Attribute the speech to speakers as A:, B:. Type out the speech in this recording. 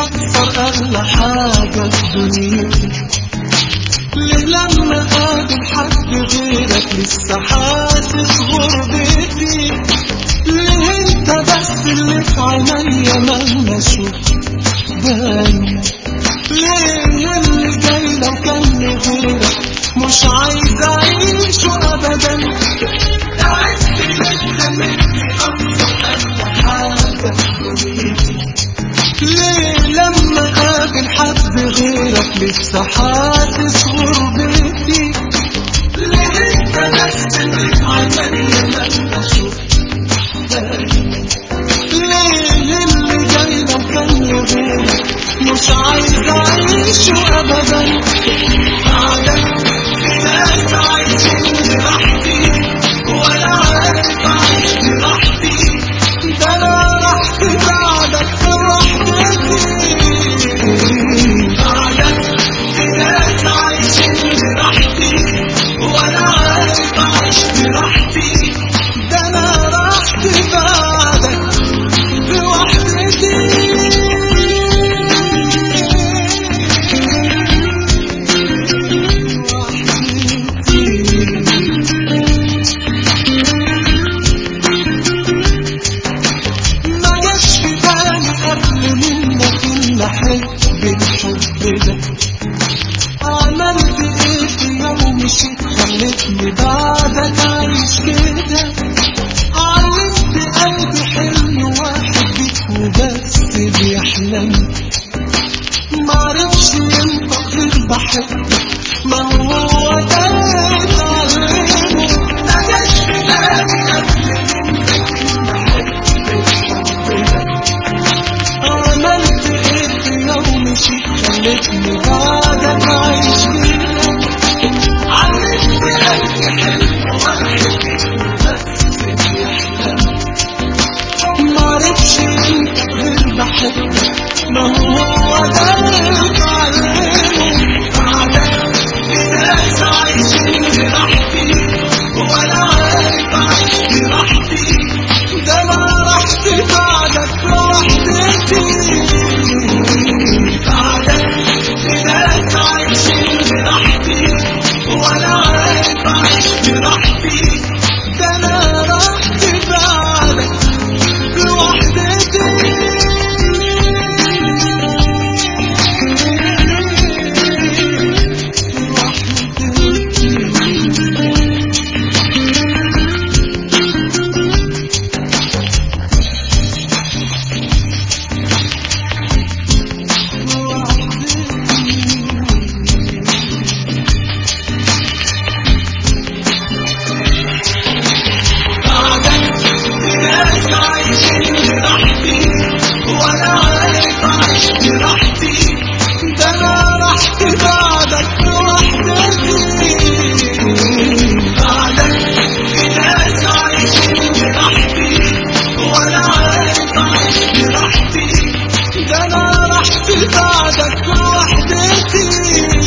A: أكثر أغلى حاجة في دنيتي ليه لما قابل حد غيرك لسه حاسس غربتي ليه انت بس اللي في عينيا مهما اشوف باين ليه اللي جاي لو كان غيرك مش عايز اعيشه ابدا تعبت لسه مني اكتر اغلى حاجه في دنيتي ليه لما قابل حد غيرك لسه حاسس غربتي ليه انت بس اللي في عينيا لما اشوف ليه اللي جاي لو كان غيرك مش عايز اعيشه ابدا بعدك في ناس عايشين براحتي ولا عارف اعيش براحتي ده انا رحت بعدك لوحدتي بعدك في ناس عايشين براحتي ولا عارف اعيش براحتي ده انا رحت بعدك ما جاش في بالي قبل منك ان احب الحب ده عملت ايه في يوم مشيت خلتني بعدك عايش كده علمت قلبي حلم واحد بيك وبس بيحلم معرفش انت غير بحبك ما هو ده اللي اتعلمه ما جاش في بالي قبل منك ان احب الحب ده عملت ايه في يوم مشيت خلتني بعدك عايش كده علمت قلبي حلم واحد بس بيحلم معرفش انت غير بحبك ما هو ده اللي اتعلمه بعدك في ناس عايشين براحتي ولا عارف اعيش براحتي ده انا رحت بعدك لوحدتي بعدك في ناس عايشين براحتي ولا عارف اعيش براحتي ده انا رحت بعدك لوحدتي بعدك في ناس عايشين براحتي ولا عارف اعيش براحتي ده انا رحت بعدك لوحدتي بعدك في ناس عايشين براحتي ولا عارف اعيش براحتي ده انا رحت بعدك لوحدتي